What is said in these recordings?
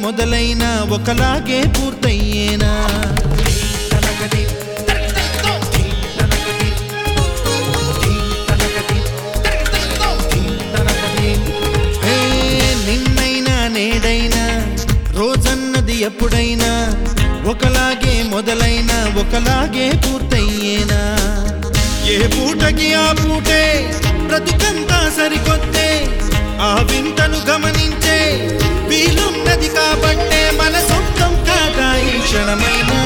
మొదలైన ఒకలాగే పూర్తయ్యేనా ఏ నిన్నైనా నేడైనా రోజన్నది ఎప్పుడైనా ఒకలాగే మొదలైన ఒకలాగే పూర్తయ్యేనా ఏ పూటకి ఆ పూటే బ్రతుకంతా సరికొత్తే ఆ వింతను గమనించే వీలున్నది కాబట్టే మన సొంతం కాదా ఈ క్షణమైనా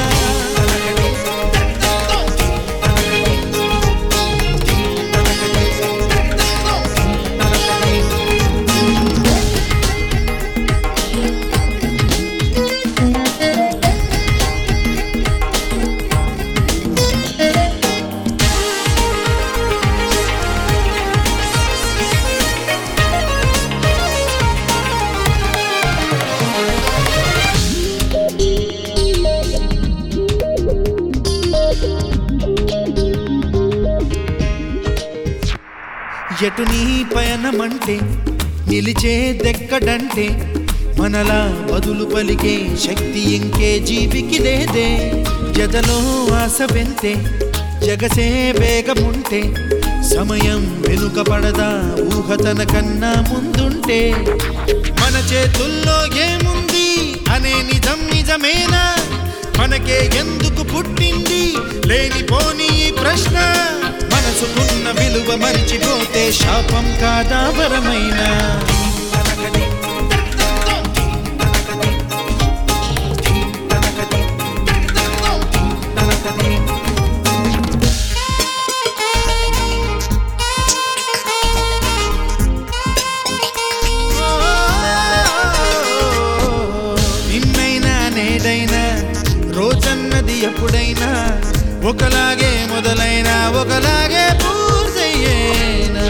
ఎటు నీ పయనమంటే నిలిచే దెక్కడంటే మనలా బదులు పలికే శక్తి ఇంకే జీవికి లేదే జదలో ఆశ వెంతే జగసే వేగముంటే సమయం వెనుక పడదా ఊహ తన కన్నా ముందుంటే మన చేతుల్లో ఏముంది అనే నిజం నిజమేనా మనకే ఎందుకు పుట్టింది లేనిపోని ఈ ప్రశ్న మనసుకున్న విలువ మరిచిపోతే శాపం కాదా వరమైనా నిన్నైనా నేడైనా రోజన్నది ఎప్పుడైనా ఒకలాగే మొదలైనా ఒకలాగే పూర్తయ్యేనా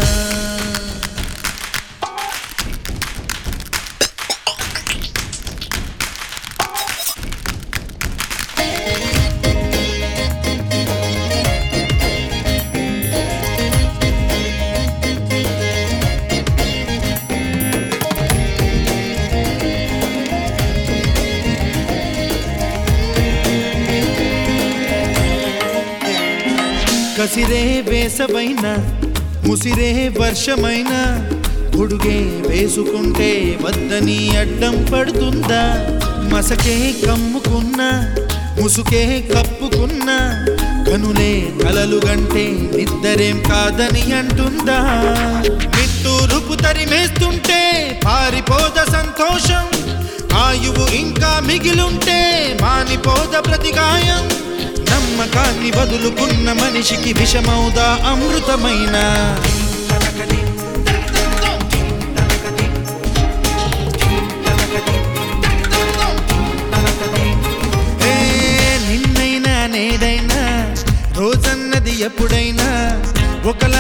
కసిరే వేసవైన ముసిరే వర్షమైన గొడుగే వేసుకుంటే వద్దని అడ్డం పడుతుందా మసకే కమ్ముకున్నా ముసుకే కప్పుకున్నా కనులే కలలు గంటే నిద్దరేం కాదని అంటుందా నిట్టూరుపు తరిమేస్తుంటే పారిపోద సంతోషం ఆయువు ఇంకా మిగిలుంటే మానిపోద ప్రతిగాయం నమ్మకాన్ని వదులుకున్న మనిషికి విషమౌదా అమృతమైన ఏ నిన్నైనా నేడైనా రోజన్నది ఎప్పుడైనా ఒకలా